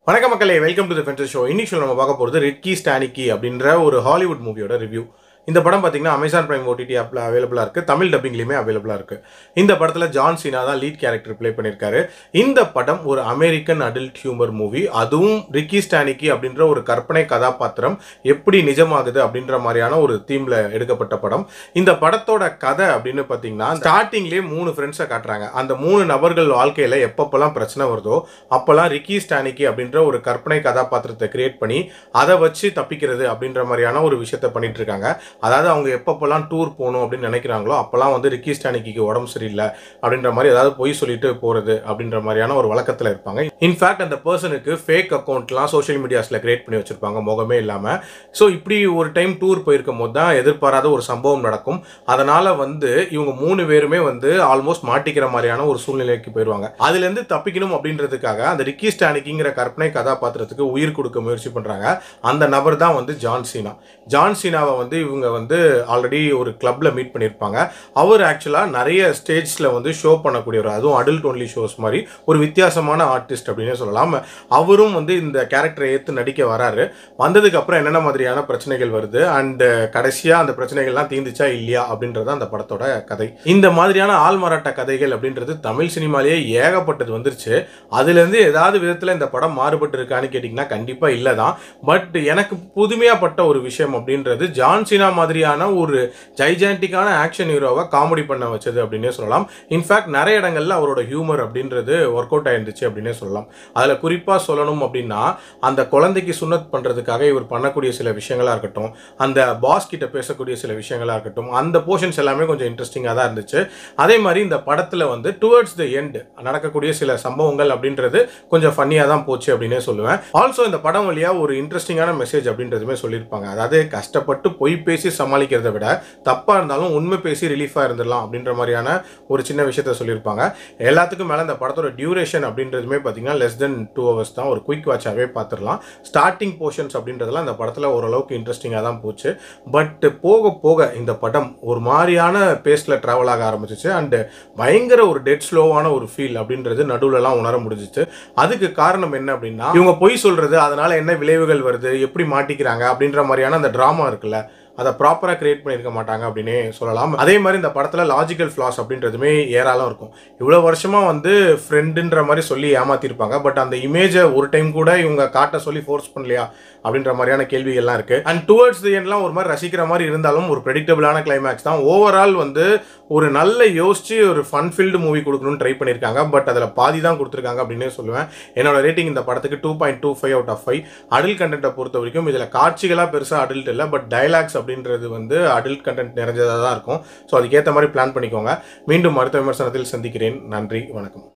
வணக்கம் மக்களே welcome to the Fender show இன்னைக்கு நம்ம பார்க்க போகிறது ரிக்கி ஸ்டானிக்கி அப்படின்ற ஒரு ஹாலிவுட் மூவியோட ரிவ்யூ இந்த படம் பார்த்தீங்கன்னா அமேசான் பிரைம் ஓடிடி ஆப்பில் அவைலபிளாக இருக்குது தமிழ் டப்பிங்லேயுமே அவைலபிளாக இருக்குது இந்த படத்தில் ஜான் சீனா தான் லீட் கேரக்டர் ப்ளே பண்ணியிருக்காரு இந்த படம் ஒரு அமெரிக்கன் அடல்ட் ஹியூமர் மூவி அதுவும் ரிக்கி ஸ்டானிக்கி அப்படின்ற ஒரு கற்பனை கதாபாத்திரம் எப்படி நிஜமாகுது அப்படின்ற மாதிரியான ஒரு தீமில் எடுக்கப்பட்ட படம் இந்த படத்தோட கதை அப்படின்னு பார்த்தீங்கன்னா ஸ்டார்டிங்லேயே மூணு ஃப்ரெண்ட்ஸை காட்டுறாங்க அந்த மூணு நபர்கள் வாழ்க்கையில் எப்பப்பெல்லாம் பிரச்சனை வருதோ அப்போல்லாம் ரிக்கி ஸ்டானிக்கி அப்படின்ற ஒரு கற்பனை கதாபாத்திரத்தை கிரியேட் பண்ணி அதை வச்சு தப்பிக்கிறது அப்படின்ற மாதிரியான ஒரு விஷயத்த பண்ணிட்டு இருக்காங்க அதாவது அவங்க எப்பப்பெல்லாம் டூர் போகணும் அப்படின்னு நினைக்கிறாங்களோ அப்போல்லாம் வந்து ரிக்கி ஸ்டானிக்கு உடம்பு சரியில்லை அப்படின்ற மாதிரி ஏதாவது பொய் சொல்லிட்டு போகிறது அப்படின்ற மாதிரியான ஒரு வழக்கத்தில் இருப்பாங்க இன்ஃபேக்ட் அந்த பர்சனுக்கு ஃபேக் அக்கௌண்ட்லாம் சோஷியல் மீடியாஸில் கிரியேட் பண்ணி வச்சிருப்பாங்க முகமே இல்லாமல் ஸோ இப்படி ஒரு டைம் டூர் போயிருக்கும் போது தான் எதிர்பாராத ஒரு சம்பவம் நடக்கும் அதனால் வந்து இவங்க மூணு பேருமே வந்து ஆல்மோஸ்ட் மாட்டிக்கிற மாதிரியான ஒரு சூழ்நிலைக்கு போயிடுவாங்க அதுலேருந்து தப்பிக்கணும் அப்படின்றதுக்காக அந்த ரிக்கி ஸ்டானிக்கிங்கிற கற்பனை கதாபாத்திரத்துக்கு உயிர் கொடுக்க முயற்சி பண்ணுறாங்க அந்த நபர் தான் வந்து ஜான் சீனா ஜான் சீனாவை வந்து இவங்க வந்து ஆல்ரெடி ஒரு கிளப்ல மீட் பண்ணியிருப்பாங்க அவர் ஆக்சுவலாக நிறைய ஸ்டேஜில் வந்து ஷோ பண்ணக்கூடியவர் அதுவும் அடல்ட் ஒன்லி ஷோஸ் மாதிரி ஒரு வித்தியாசமான ஆர்டிஸ்ட் அப்படின்னே சொல்லலாம் அவரும் வந்து இந்த கேரக்டரை ஏற்று நடிக்க வராரு வந்ததுக்கு அப்புறம் என்னென்ன மாதிரியான பிரச்சனைகள் வருது அண்ட் கடைசியாக அந்த பிரச்சனைகள்லாம் தீந்துச்சா இல்லையா அப்படின்றது அந்த படத்தோட கதை இந்த மாதிரியான ஆள்மாறாட்ட கதைகள் அப்படின்றது தமிழ் சினிமாலேயே ஏகப்பட்டது வந்துருச்சு அதுலேருந்து ஏதாவது விதத்தில் இந்த படம் மாறுபட்டு இருக்கான்னு கேட்டிங்கன்னா கண்டிப்பாக இல்லை தான் பட் எனக்கு புதுமையாப்பட்ட ஒரு விஷயம் அப்படின்றது ஜான் சீனா மாதிரியான ஒரு ஜைஜாண்டிக்கான ஆக்ஷன் ஹீரோவை காமெடி பண்ண வச்சது அப்படின்னே சொல்லலாம் இன்ஃபேக்ட் நிறைய இடங்கள்ல அவரோட ஹியூமர் அப்படின்றது ஒர்க் அவுட் ஆயிருந்துச்சு அப்படின்னே சொல்லலாம் அதில் குறிப்பாக சொல்லணும் அப்படின்னா அந்த குழந்தைக்கு சுண்ணத் பண்ணுறதுக்காக இவர் பண்ணக்கூடிய சில விஷயங்களாக இருக்கட்டும் அந்த பாஸ் கிட்ட பேசக்கூடிய சில விஷயங்களாக இருக்கட்டும் அந்த போர்ஷன்ஸ் எல்லாமே கொஞ்சம் இன்ட்ரெஸ்டிங்காக தான் இருந்துச்சு அதே மாதிரி இந்த படத்தில் வந்து டுவர்ட்ஸ் த எண்ட் நடக்கக்கூடிய சில சம்பவங்கள் அப்படின்றது கொஞ்சம் ஃபன்னியாக தான் போச்சு அப்படின்னே சொல்லுவேன் ஆல்சோ இந்த படம் வழியாக ஒரு இன்ட்ரெஸ்டிங்கான மெசேஜ் அப்படின்றதுமே சொல்லியிருப்பாங்க அதாவது கஷ்டப்பட்டு பொய் பேசி சமாளிக்கிறதை விட தப்பாக இருந்தாலும் உண்மை பேசி ரிலீஃபாக இருந்துடலாம் அப்படின்ற மாதிரியான ஒரு சின்ன விஷயத்த சொல்லியிருப்பாங்க எல்லாத்துக்கும் மேலே இந்த படத்தோட டியூரேஷன் அப்படின்றதுமே பார்த்தீங்கன்னா லெஸ் தென் டூ ஹவர்ஸ் தான் ஒரு குயிக் வாட்சாகவே பார்த்துடலாம் ஸ்டார்டிங் போர்ஷன்ஸ் அப்படின்றதெல்லாம் இந்த படத்தில் ஓரளவுக்கு இன்ட்ரெஸ்டிங்காக தான் போச்சு பட் போக போக இந்த படம் ஒரு மாதிரியான பேஸில் ட்ராவல் ஆக ஆரம்பிச்சிச்சு அண்டு பயங்கர ஒரு டெட் ஸ்லோவான ஒரு ஃபீல் அப்படின்றது நடுவுலலாம் உணர முடிஞ்சிச்சு அதுக்கு காரணம் என்ன அப்படின்னா இவங்க பொய் சொல்கிறது அதனால் என்ன விளைவுகள் வருது எப்படி மாட்டிக்கிறாங்க அப்படின்ற மாதிரியான அந்த ட்ராமா இருக்குல்ல அதை ப்ராப்பராக கிரியேட் பண்ணியிருக்க மாட்டாங்க அப்படின்னே சொல்லலாம் அதே மாதிரி இந்த படத்தில் லாஜிக்கல் ஃப்ளாஸ் அப்படின்றதுமே ஏராளம் இருக்கும் இவ்வளோ வருஷமாக வந்து ஃப்ரெண்டுன்ற மாதிரி சொல்லி ஏமாத்திருப்பாங்க பட் அந்த இமேஜை ஒரு டைம் கூட இவங்க காட்ட சொல்லி ஃபோர்ஸ் பண்ணலையா அப்படின்ற மாதிரியான கேள்விகள்லாம் இருக்குது அண்ட் டுவர்ட்ஸ் தி எண்ட்லாம் ஒரு மாதிரி ரசிக்கிற மாதிரி இருந்தாலும் ஒரு ப்ரெடிக்டபிளான கிளைமேக்ஸ் தான் ஓவரால் வந்து ஒரு நல்ல யோசிச்சு ஒரு ஃபன் ஃபீல்டு மூவி கொடுக்கணும்னு ட்ரை பண்ணியிருக்காங்க பட் அதில் பாதி தான் கொடுத்துருக்காங்க அப்படின்னே சொல்லுவேன் என்னோட ரேட்டிங் இந்த படத்துக்கு two point two five out of five adult கண்டென்ட்டை பொறுத்த வரைக்கும் இதில் காட்சிகளாக பெருசாக அடல்ட் இல்லை பட் டைலாக்ஸ் அப்படின்றது வந்து அடல்ட் கண்டென்ட் நிறைஞ்சதாக தான் இருக்கும் ஸோ அதுக்கேற்ற மாதிரி பிளான் பண்ணிக்கோங்க மீண்டும் அடுத்த விமர்சனத்தில் சந்திக்கிறேன் நன்றி வணக்கம்